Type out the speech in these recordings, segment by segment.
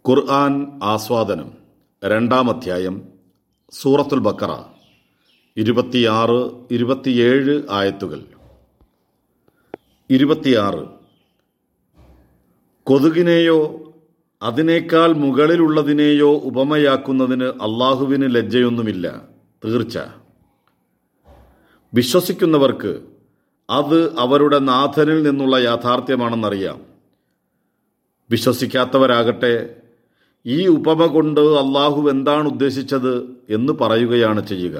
ഖുർആൻ ആസ്വാദനം രണ്ടാം അധ്യായം സൂറത്തുൽ ബക്കറ ഇരുപത്തിയാറ് ഇരുപത്തിയേഴ് ആയത്തുകൾ ഇരുപത്തിയാറ് കൊതുകിനെയോ അതിനേക്കാൾ മുകളിലുള്ളതിനെയോ ഉപമയാക്കുന്നതിന് അള്ളാഹുവിന് ലജ്ജയൊന്നുമില്ല തീർച്ച വിശ്വസിക്കുന്നവർക്ക് അത് അവരുടെ നാഥനിൽ നിന്നുള്ള യാഥാർത്ഥ്യമാണെന്നറിയാം വിശ്വസിക്കാത്തവരാകട്ടെ ഈ ഉപമ കൊണ്ട് അള്ളാഹു എന്താണ് ഉദ്ദേശിച്ചത് എന്ന് പറയുകയാണ് ചെയ്യുക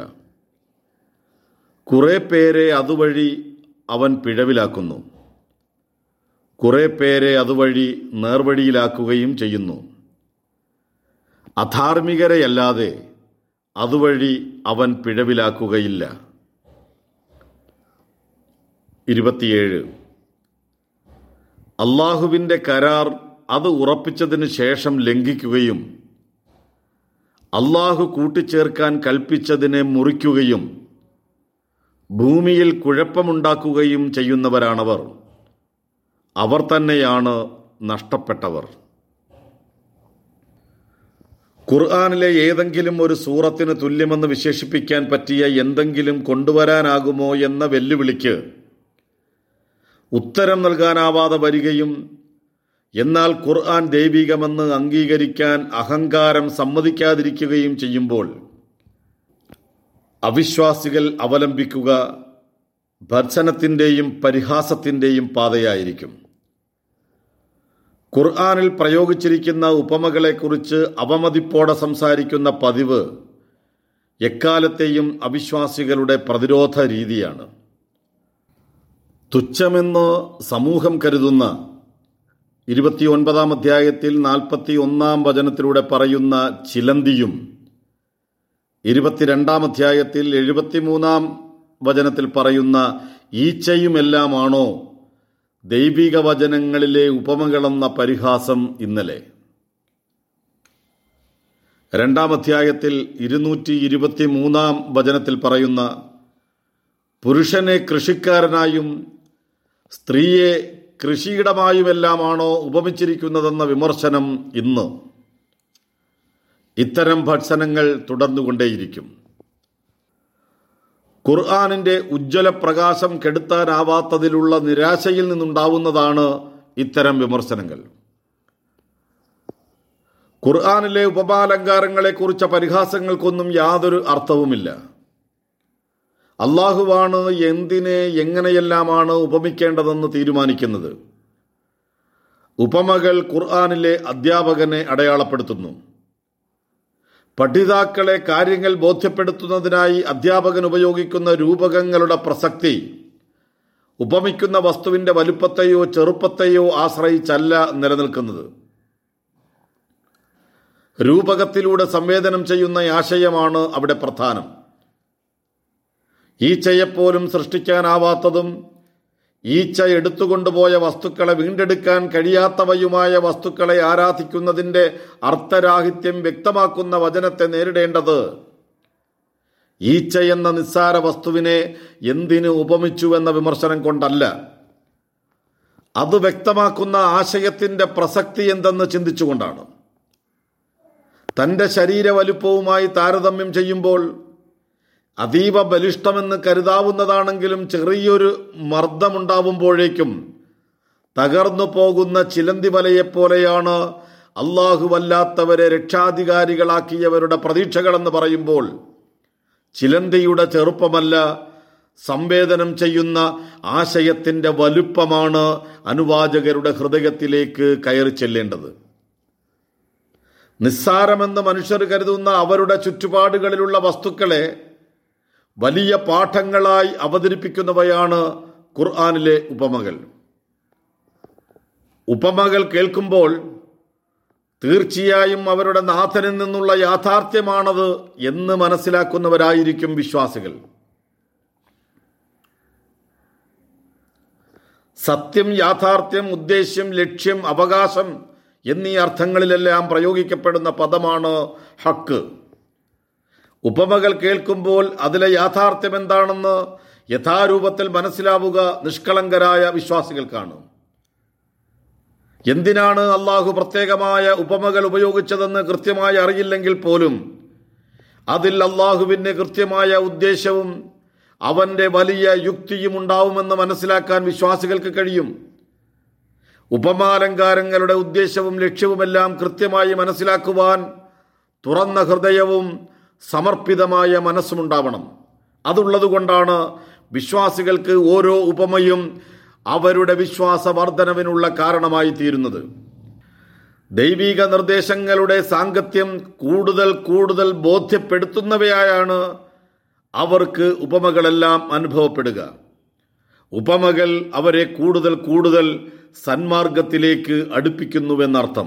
കുറെ പേരെ അതുവഴി അവൻ പിഴവിലാക്കുന്നു കുറെ പേരെ അതുവഴി നേർവഴിയിലാക്കുകയും ചെയ്യുന്നു അധാർമികരെയല്ലാതെ അതുവഴി അവൻ പിഴവിലാക്കുകയില്ല ഇരുപത്തിയേഴ് അള്ളാഹുവിൻ്റെ കരാർ അത് ഉറപ്പിച്ചതിന് ശേഷം ലംഘിക്കുകയും അള്ളാഹു കൂട്ടിച്ചേർക്കാൻ കൽപ്പിച്ചതിനെ മുറിക്കുകയും ഭൂമിയിൽ കുഴപ്പമുണ്ടാക്കുകയും ചെയ്യുന്നവരാണവർ അവർ തന്നെയാണ് നഷ്ടപ്പെട്ടവർ ഖുർആാനിലെ ഏതെങ്കിലും ഒരു സൂറത്തിന് തുല്യമെന്ന് വിശേഷിപ്പിക്കാൻ പറ്റിയ എന്തെങ്കിലും കൊണ്ടുവരാനാകുമോ എന്ന വെല്ലുവിളിക്ക് ഉത്തരം നൽകാനാവാതെ വരികയും എന്നാൽ ഖുർആൻ ദൈവികമെന്ന് അംഗീകരിക്കാൻ അഹങ്കാരം സമ്മതിക്കാതിരിക്കുകയും ചെയ്യുമ്പോൾ അവിശ്വാസികൾ അവലംബിക്കുക ഭർസനത്തിൻ്റെയും പരിഹാസത്തിൻ്റെയും പാതയായിരിക്കും ഖുർആാനിൽ പ്രയോഗിച്ചിരിക്കുന്ന ഉപമകളെക്കുറിച്ച് അവമതിപ്പോടെ സംസാരിക്കുന്ന പതിവ് എക്കാലത്തെയും അവിശ്വാസികളുടെ പ്രതിരോധ രീതിയാണ് തുച്ഛമെന്ന് സമൂഹം കരുതുന്ന ഇരുപത്തിയൊൻപതാം അധ്യായത്തിൽ നാൽപ്പത്തി ഒന്നാം വചനത്തിലൂടെ പറയുന്ന ചിലന്തിയും ഇരുപത്തിരണ്ടാം അധ്യായത്തിൽ എഴുപത്തിമൂന്നാം വചനത്തിൽ പറയുന്ന ഈച്ചയുമെല്ലാമാണോ ദൈവിക വചനങ്ങളിലെ ഉപമകളെന്ന പരിഹാസം ഇന്നലെ രണ്ടാം അധ്യായത്തിൽ ഇരുന്നൂറ്റി ഇരുപത്തി മൂന്നാം വചനത്തിൽ പറയുന്ന പുരുഷനെ കൃഷിക്കാരനായും സ്ത്രീയെ കൃഷിയിടമായുമെല്ലാമാണോ ഉപമിച്ചിരിക്കുന്നതെന്ന വിമർശനം ഇന്ന് ഇത്തരം ഭത്സനങ്ങൾ തുടർന്നുകൊണ്ടേയിരിക്കും ഖുർആാനിന്റെ ഉജ്ജ്വല പ്രകാശം കെടുത്താനാവാത്തതിലുള്ള നിരാശയിൽ നിന്നുണ്ടാവുന്നതാണ് ഇത്തരം വിമർശനങ്ങൾ ഖുർആാനിലെ ഉപമാലങ്കാരങ്ങളെക്കുറിച്ച പരിഹാസങ്ങൾക്കൊന്നും യാതൊരു അർത്ഥവുമില്ല അള്ളാഹുവാണ് എന്തിനെ എങ്ങനെയെല്ലാമാണ് ഉപമിക്കേണ്ടതെന്ന് തീരുമാനിക്കുന്നത് ഉപമകൾ ഖുർആാനിലെ അധ്യാപകനെ അടയാളപ്പെടുത്തുന്നു പഠിതാക്കളെ കാര്യങ്ങൾ ബോധ്യപ്പെടുത്തുന്നതിനായി അധ്യാപകൻ ഉപയോഗിക്കുന്ന രൂപകങ്ങളുടെ പ്രസക്തി ഉപമിക്കുന്ന വസ്തുവിന്റെ വലുപ്പത്തെയോ ചെറുപ്പത്തെയോ ആശ്രയിച്ചല്ല നിലനിൽക്കുന്നത് രൂപകത്തിലൂടെ സംവേദനം ചെയ്യുന്ന ആശയമാണ് അവിടെ പ്രധാനം ഈച്ചയെപ്പോലും സൃഷ്ടിക്കാനാവാത്തതും ഈച്ച എടുത്തുകൊണ്ടുപോയ വസ്തുക്കളെ വീണ്ടെടുക്കാൻ കഴിയാത്തവയുമായ വസ്തുക്കളെ ആരാധിക്കുന്നതിൻ്റെ അർത്ഥരാഹിത്യം വ്യക്തമാക്കുന്ന വചനത്തെ നേരിടേണ്ടത് ഈച്ച എന്ന നിസ്സാര വസ്തുവിനെ എന്തിനു ഉപമിച്ചുവെന്ന വിമർശനം കൊണ്ടല്ല അത് വ്യക്തമാക്കുന്ന ആശയത്തിന്റെ പ്രസക്തി എന്തെന്ന് ചിന്തിച്ചുകൊണ്ടാണ് തന്റെ ശരീര വലുപ്പവുമായി താരതമ്യം ചെയ്യുമ്പോൾ അതീവ ബലിഷ്ടമെന്ന് കരുതാവുന്നതാണെങ്കിലും ചെറിയൊരു മർദ്ദമുണ്ടാവുമ്പോഴേക്കും തകർന്നു പോകുന്ന ചിലന്തി വലയെപ്പോലെയാണ് അള്ളാഹുവല്ലാത്തവരെ രക്ഷാധികാരികളാക്കിയവരുടെ പ്രതീക്ഷകളെന്ന് പറയുമ്പോൾ ചിലന്തിയുടെ ചെറുപ്പമല്ല സംവേദനം ചെയ്യുന്ന ആശയത്തിന്റെ വലുപ്പമാണ് അനുവാചകരുടെ ഹൃദയത്തിലേക്ക് കയറി ചെല്ലേണ്ടത് നിസ്സാരമെന്ന് മനുഷ്യർ കരുതുന്ന അവരുടെ ചുറ്റുപാടുകളിലുള്ള വസ്തുക്കളെ വലിയ പാഠങ്ങളായി അവതരിപ്പിക്കുന്നവയാണ് ഖുർആാനിലെ ഉപമകൾ ഉപമകൾ കേൾക്കുമ്പോൾ തീർച്ചയായും അവരുടെ നാഥനിൽ നിന്നുള്ള യാഥാർത്ഥ്യമാണത് എന്ന് മനസ്സിലാക്കുന്നവരായിരിക്കും വിശ്വാസികൾ സത്യം യാഥാർത്ഥ്യം ഉദ്ദേശ്യം ലക്ഷ്യം അവകാശം എന്നീ അർത്ഥങ്ങളിലെല്ലാം പ്രയോഗിക്കപ്പെടുന്ന പദമാണ് ഹക്ക് ഉപമകൾ കേൾക്കുമ്പോൾ അതിലെ യാഥാർത്ഥ്യം എന്താണെന്ന് യഥാരൂപത്തിൽ മനസ്സിലാവുക നിഷ്കളങ്കരായ വിശ്വാസികൾക്കാണ് എന്തിനാണ് അള്ളാഹു പ്രത്യേകമായ ഉപമകൾ ഉപയോഗിച്ചതെന്ന് കൃത്യമായി അറിയില്ലെങ്കിൽ പോലും അതിൽ അള്ളാഹുവിന് കൃത്യമായ ഉദ്ദേശവും അവന്റെ വലിയ യുക്തിയും ഉണ്ടാവുമെന്ന് മനസ്സിലാക്കാൻ വിശ്വാസികൾക്ക് കഴിയും ഉപമാലങ്കാരങ്ങളുടെ ഉദ്ദേശവും ലക്ഷ്യവുമെല്ലാം കൃത്യമായി മനസ്സിലാക്കുവാൻ തുറന്ന ഹൃദയവും സമർപ്പിതമായ മനസ്സുമുണ്ടാവണം അതുള്ളതുകൊണ്ടാണ് വിശ്വാസികൾക്ക് ഓരോ ഉപമയും അവരുടെ വിശ്വാസ വർധനവിനുള്ള കാരണമായി തീരുന്നത് ദൈവിക നിർദ്ദേശങ്ങളുടെ സാങ്കത്യം കൂടുതൽ കൂടുതൽ ബോധ്യപ്പെടുത്തുന്നവയായാണ് അവർക്ക് ഉപമകളെല്ലാം അനുഭവപ്പെടുക ഉപമകൾ അവരെ കൂടുതൽ കൂടുതൽ സന്മാർഗത്തിലേക്ക് അടുപ്പിക്കുന്നുവെന്നർത്ഥം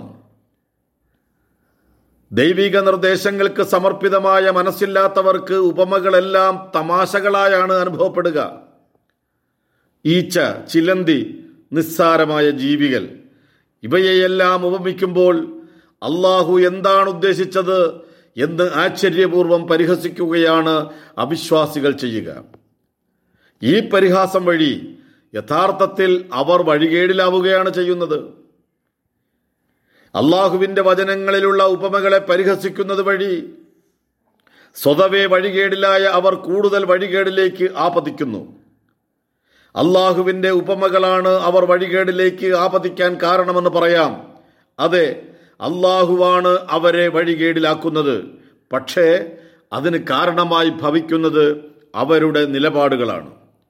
ദൈവിക നിർദ്ദേശങ്ങൾക്ക് സമർപ്പിതമായ മനസ്സില്ലാത്തവർക്ക് ഉപമകളെല്ലാം തമാശകളായാണ് അനുഭവപ്പെടുക ഈച്ച ചിലന്തി നിസ്സാരമായ ജീവികൾ ഇവയെയെല്ലാം ഉപമിക്കുമ്പോൾ അള്ളാഹു എന്താണ് ഉദ്ദേശിച്ചത് എന്ന് ആശ്ചര്യപൂർവം പരിഹസിക്കുകയാണ് അവിശ്വാസികൾ ചെയ്യുക ഈ പരിഹാസം വഴി യഥാർത്ഥത്തിൽ അവർ വഴികേടിലാവുകയാണ് ചെയ്യുന്നത് അള്ളാഹുവിന്റെ വചനങ്ങളിലുള്ള ഉപമകളെ പരിഹസിക്കുന്നത് വഴി സ്വതവേ വഴികേടിലായ അവർ കൂടുതൽ വഴികേടിലേക്ക് ആപതിക്കുന്നു അള്ളാഹുവിന്റെ ഉപമകളാണ് അവർ വഴികേടിലേക്ക് ആപതിക്കാൻ കാരണമെന്ന് പറയാം അതെ അള്ളാഹുവാണ് അവരെ വഴികേടിലാക്കുന്നത് പക്ഷേ അതിന് കാരണമായി ഭവിക്കുന്നത് അവരുടെ നിലപാടുകളാണ്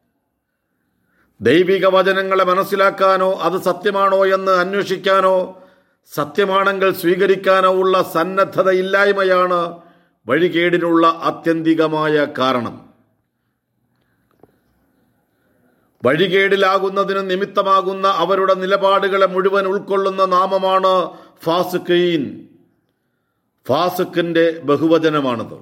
ദൈവിക വചനങ്ങളെ മനസ്സിലാക്കാനോ അത് സത്യമാണോ എന്ന് അന്വേഷിക്കാനോ സത്യമാണെങ്കിൽ സ്വീകരിക്കാനോ ഉള്ള സന്നദ്ധതയില്ലായ്മയാണ് വഴികേടിനുള്ള ആത്യന്തികമായ കാരണം വഴികേടിലാകുന്നതിന് നിമിത്തമാകുന്ന അവരുടെ നിലപാടുകളെ മുഴുവൻ ഉൾക്കൊള്ളുന്ന നാമമാണ് ഫാസുഖീൻ ഫാസുഖിന്റെ ബഹുവചനമാണത്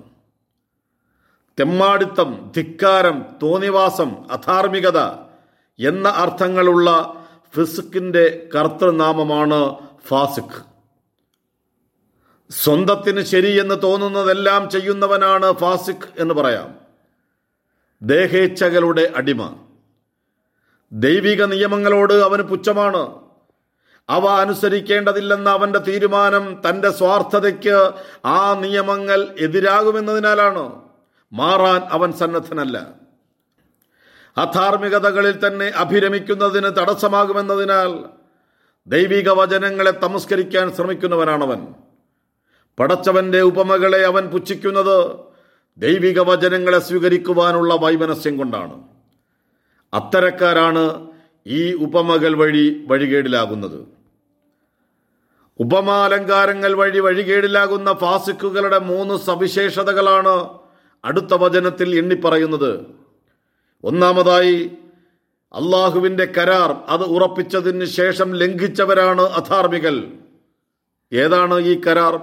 തെമ്മാടിത്തം ധിക്കാരം തോന്നിവാസം അധാർമികത എന്ന അർത്ഥങ്ങളുള്ള ഫിസുക്കിന്റെ കർത്തൃനാമമാണ് ഫാസിഖ് സ്വന്തത്തിന് ശരിയെന്ന് തോന്നുന്നതെല്ലാം ചെയ്യുന്നവനാണ് ഫാസിഖ് എന്ന് പറയാം ദേഹേച്ഛകളുടെ അടിമ ദൈവിക നിയമങ്ങളോട് അവന് പുച്ഛമാണ് അവ അനുസരിക്കേണ്ടതില്ലെന്ന അവന്റെ തീരുമാനം തന്റെ സ്വാർത്ഥതയ്ക്ക് ആ നിയമങ്ങൾ എതിരാകുമെന്നതിനാലാണ് മാറാൻ അവൻ സന്നദ്ധനല്ല അധാർമികതകളിൽ തന്നെ അഭിരമിക്കുന്നതിന് തടസ്സമാകുമെന്നതിനാൽ ദൈവിക വചനങ്ങളെ തമസ്കരിക്കാൻ ശ്രമിക്കുന്നവനാണവൻ പടച്ചവന്റെ ഉപമകളെ അവൻ പുച്ഛിക്കുന്നത് ദൈവിക വചനങ്ങളെ സ്വീകരിക്കുവാനുള്ള വൈമനസ്യം കൊണ്ടാണ് അത്തരക്കാരാണ് ഈ ഉപമകൾ വഴി വഴികേടിലാകുന്നത് ഉപമാലങ്കാരങ്ങൾ വഴി വഴികേടിലാകുന്ന ഫാസിക്കുകളുടെ മൂന്ന് സവിശേഷതകളാണ് അടുത്ത വചനത്തിൽ എണ്ണിപ്പറയുന്നത് ഒന്നാമതായി അള്ളാഹുവിന്റെ കരാർ അത് ഉറപ്പിച്ചതിന് ശേഷം ലംഘിച്ചവരാണ് അധാർമികൾ ഏതാണ് ഈ കരാർ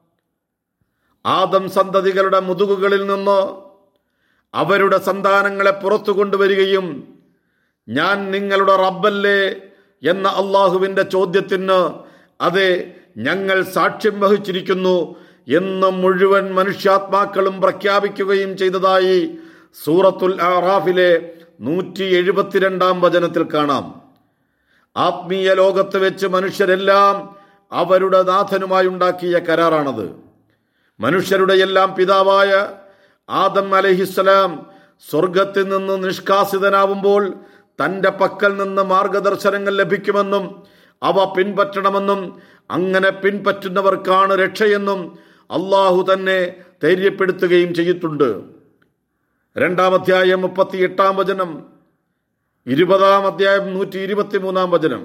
ആദം സന്തതികളുടെ മുതുകുകളിൽ നിന്ന് അവരുടെ സന്താനങ്ങളെ പുറത്തു കൊണ്ടുവരികയും ഞാൻ നിങ്ങളുടെ റബ്ബല്ലേ എന്ന അള്ളാഹുവിന്റെ ചോദ്യത്തിന് അതെ ഞങ്ങൾ സാക്ഷ്യം വഹിച്ചിരിക്കുന്നു എന്ന് മുഴുവൻ മനുഷ്യാത്മാക്കളും പ്രഖ്യാപിക്കുകയും ചെയ്തതായി സൂറത്തുൽ ആറാഫിലെ നൂറ്റി എഴുപത്തിരണ്ടാം വചനത്തിൽ കാണാം ആത്മീയ ലോകത്ത് വെച്ച് മനുഷ്യരെല്ലാം അവരുടെ നാഥനുമായി ഉണ്ടാക്കിയ കരാറാണത് മനുഷ്യരുടെ എല്ലാം പിതാവായ ആദം അലഹിസ്സലാം സ്വർഗത്തിൽ നിന്ന് നിഷ്കാസിതനാവുമ്പോൾ തന്റെ പക്കൽ നിന്ന് മാർഗദർശനങ്ങൾ ലഭിക്കുമെന്നും അവ പിൻപറ്റണമെന്നും അങ്ങനെ പിൻപറ്റുന്നവർക്കാണ് രക്ഷയെന്നും അള്ളാഹു തന്നെ ധൈര്യപ്പെടുത്തുകയും ചെയ്തിട്ടുണ്ട് രണ്ടാം അധ്യായം മുപ്പത്തി എട്ടാം വചനം ഇരുപതാം അധ്യായം നൂറ്റി ഇരുപത്തി മൂന്നാം വചനം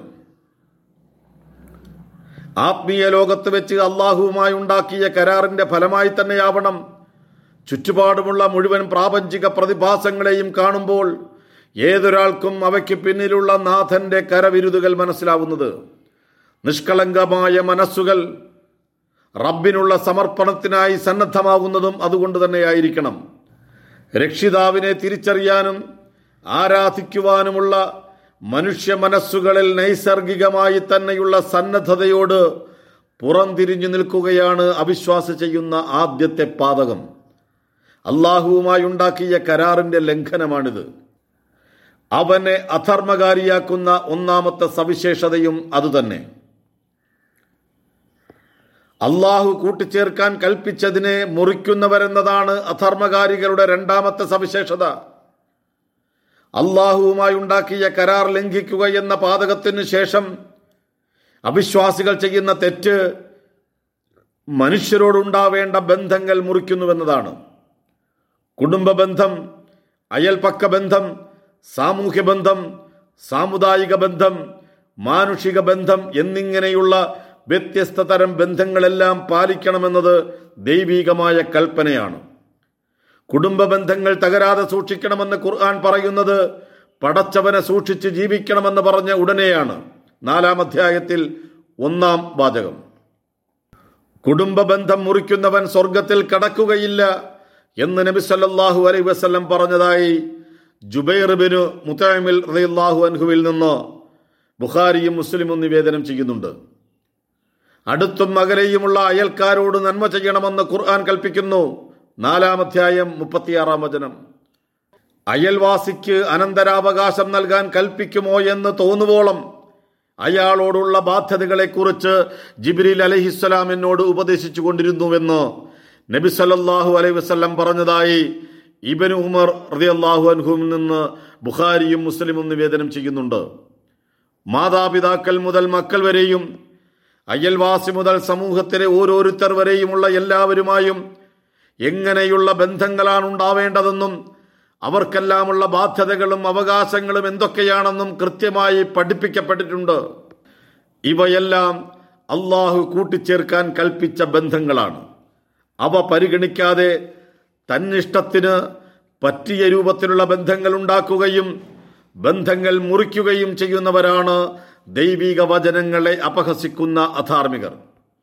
ആത്മീയ ലോകത്ത് വെച്ച് അള്ളാഹുവുമായി ഉണ്ടാക്കിയ കരാറിന്റെ ഫലമായി തന്നെയാവണം ചുറ്റുപാടുമുള്ള മുഴുവൻ പ്രാപഞ്ചിക പ്രതിഭാസങ്ങളെയും കാണുമ്പോൾ ഏതൊരാൾക്കും അവയ്ക്ക് പിന്നിലുള്ള നാഥന്റെ കരവിരുതുകൾ മനസ്സിലാവുന്നത് നിഷ്കളങ്കമായ മനസ്സുകൾ റബ്ബിനുള്ള സമർപ്പണത്തിനായി സന്നദ്ധമാവുന്നതും അതുകൊണ്ട് തന്നെയായിരിക്കണം രക്ഷിതാവിനെ തിരിച്ചറിയാനും ആരാധിക്കുവാനുമുള്ള മനുഷ്യ മനസ്സുകളിൽ നൈസർഗികമായി തന്നെയുള്ള സന്നദ്ധതയോട് പുറംതിരിഞ്ഞു നിൽക്കുകയാണ് അവിശ്വാസം ചെയ്യുന്ന ആദ്യത്തെ പാതകം അള്ളാഹുവുമായി ഉണ്ടാക്കിയ കരാറിന്റെ ലംഘനമാണിത് അവനെ അധർമ്മകാരിയാക്കുന്ന ഒന്നാമത്തെ സവിശേഷതയും അതുതന്നെ അള്ളാഹു കൂട്ടിച്ചേർക്കാൻ കൽപ്പിച്ചതിനെ മുറിക്കുന്നവരെന്നതാണ് അധർമ്മകാരികളുടെ രണ്ടാമത്തെ സവിശേഷത അള്ളാഹുവുമായി ഉണ്ടാക്കിയ കരാർ ലംഘിക്കുക എന്ന പാതകത്തിന് ശേഷം അവിശ്വാസികൾ ചെയ്യുന്ന തെറ്റ് മനുഷ്യരോടുണ്ടാവേണ്ട ബന്ധങ്ങൾ മുറിക്കുന്നുവെന്നതാണ് കുടുംബ ബന്ധം അയൽപക്ക ബന്ധം സാമൂഹ്യ ബന്ധം സാമുദായിക ബന്ധം മാനുഷിക ബന്ധം എന്നിങ്ങനെയുള്ള വ്യത്യസ്ത തരം ബന്ധങ്ങളെല്ലാം പാലിക്കണമെന്നത് ദൈവീകമായ കൽപ്പനയാണ് കുടുംബ ബന്ധങ്ങൾ തകരാതെ സൂക്ഷിക്കണമെന്ന് ഖുർആൻ പറയുന്നത് പടച്ചവനെ സൂക്ഷിച്ച് ജീവിക്കണമെന്ന് പറഞ്ഞ ഉടനെയാണ് നാലാം അധ്യായത്തിൽ ഒന്നാം വാചകം കുടുംബ ബന്ധം മുറിക്കുന്നവൻ സ്വർഗത്തിൽ കടക്കുകയില്ല എന്ന് നബി സല്ലല്ലാഹു അലൈഹി വസല്ലം പറഞ്ഞതായി ജുബൈർ ബിനു മുത്തമിൽ റളിയല്ലാഹു അൻഹുവിൽ നിന്ന് ബുഖാരിയും മുസ്ലിമും നിവേദനം ചെയ്യുന്നുണ്ട് അടുത്തും അകലെയുമുള്ള അയൽക്കാരോട് നന്മ ചെയ്യണമെന്ന് ഖുർആൻ കൽപ്പിക്കുന്നു നാലാം അധ്യായം മുപ്പത്തിയാറാം വചനം അയൽവാസിക്ക് അനന്തരാവകാശം നൽകാൻ കൽപ്പിക്കുമോ എന്ന് തോന്നുവോളം അയാളോടുള്ള ബാധ്യതകളെക്കുറിച്ച് ജിബ്രീൽ അലഹിസ്സലാം എന്നോട് ഉപദേശിച്ചു കൊണ്ടിരുന്നുവെന്ന് നബി സല്ലല്ലാഹു അലൈഹി വസല്ലം പറഞ്ഞതായി ഇബനു ഉമർ റളിയല്ലാഹു അൻഹുവിൽ നിന്ന് ബുഖാരിയും മുസ്ലിമും നിവേദനം ചെയ്യുന്നുണ്ട് മാതാപിതാക്കൾ മുതൽ മക്കൾ വരെയും അയൽവാസി മുതൽ സമൂഹത്തിലെ ഓരോരുത്തർ വരെയുമുള്ള എല്ലാവരുമായും എങ്ങനെയുള്ള ബന്ധങ്ങളാണ് ഉണ്ടാവേണ്ടതെന്നും അവർക്കെല്ലാമുള്ള ബാധ്യതകളും അവകാശങ്ങളും എന്തൊക്കെയാണെന്നും കൃത്യമായി പഠിപ്പിക്കപ്പെട്ടിട്ടുണ്ട് ഇവയെല്ലാം അള്ളാഹു കൂട്ടിച്ചേർക്കാൻ കൽപ്പിച്ച ബന്ധങ്ങളാണ് അവ പരിഗണിക്കാതെ തന്നിഷ്ടത്തിന് പറ്റിയ രൂപത്തിലുള്ള ബന്ധങ്ങൾ ഉണ്ടാക്കുകയും ബന്ധങ്ങൾ മുറിക്കുകയും ചെയ്യുന്നവരാണ് ദൈവിക വചനങ്ങളെ അപഹസിക്കുന്ന അധാർമികർ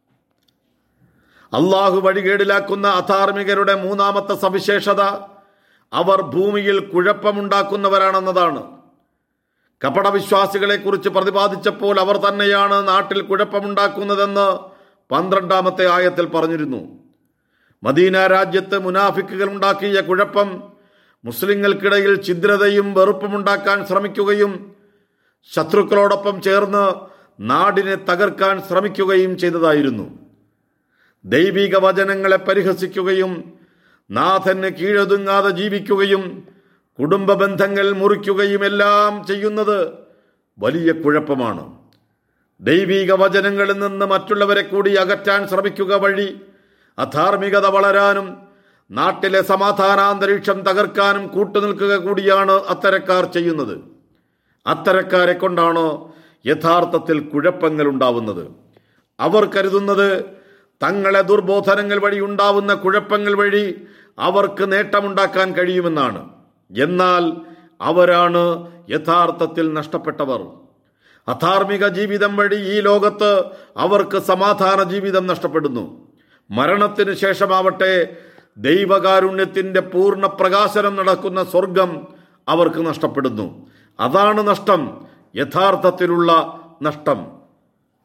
അള്ളാഹു വഴികേടിലാക്കുന്ന അധാർമികരുടെ മൂന്നാമത്തെ സവിശേഷത അവർ ഭൂമിയിൽ കുഴപ്പമുണ്ടാക്കുന്നവരാണെന്നതാണ് കപടവിശ്വാസികളെ കുറിച്ച് പ്രതിപാദിച്ചപ്പോൾ അവർ തന്നെയാണ് നാട്ടിൽ കുഴപ്പമുണ്ടാക്കുന്നതെന്ന് പന്ത്രണ്ടാമത്തെ ആയത്തിൽ പറഞ്ഞിരുന്നു മദീന രാജ്യത്ത് മുനാഫിക്കുകൾ ഉണ്ടാക്കിയ കുഴപ്പം മുസ്ലിങ്ങൾക്കിടയിൽ ഛിദ്രതയും വെറുപ്പുമുണ്ടാക്കാൻ ശ്രമിക്കുകയും ശത്രുക്കളോടൊപ്പം ചേർന്ന് നാടിനെ തകർക്കാൻ ശ്രമിക്കുകയും ചെയ്തതായിരുന്നു ദൈവിക വചനങ്ങളെ പരിഹസിക്കുകയും നാഥന് കീഴൊതുങ്ങാതെ ജീവിക്കുകയും കുടുംബ ബന്ധങ്ങൾ മുറിക്കുകയും എല്ലാം ചെയ്യുന്നത് വലിയ കുഴപ്പമാണ് ദൈവിക വചനങ്ങളിൽ നിന്ന് മറ്റുള്ളവരെ കൂടി അകറ്റാൻ ശ്രമിക്കുക വഴി അധാർമികത വളരാനും നാട്ടിലെ സമാധാനാന്തരീക്ഷം തകർക്കാനും കൂട്ടുനിൽക്കുക കൂടിയാണ് അത്തരക്കാർ ചെയ്യുന്നത് അത്തരക്കാരെ കൊണ്ടാണ് യഥാർത്ഥത്തിൽ കുഴപ്പങ്ങൾ ഉണ്ടാവുന്നത് അവർ കരുതുന്നത് തങ്ങളെ ദുർബോധനങ്ങൾ വഴി ഉണ്ടാവുന്ന കുഴപ്പങ്ങൾ വഴി അവർക്ക് നേട്ടമുണ്ടാക്കാൻ കഴിയുമെന്നാണ് എന്നാൽ അവരാണ് യഥാർത്ഥത്തിൽ നഷ്ടപ്പെട്ടവർ അധാർമിക ജീവിതം വഴി ഈ ലോകത്ത് അവർക്ക് സമാധാന ജീവിതം നഷ്ടപ്പെടുന്നു മരണത്തിന് ശേഷമാവട്ടെ ദൈവകാരുണ്യത്തിന്റെ പൂർണ്ണ പ്രകാശനം നടക്കുന്ന സ്വർഗം അവർക്ക് നഷ്ടപ്പെടുന്നു അതാണ് നഷ്ടം യഥാർത്ഥത്തിലുള്ള നഷ്ടം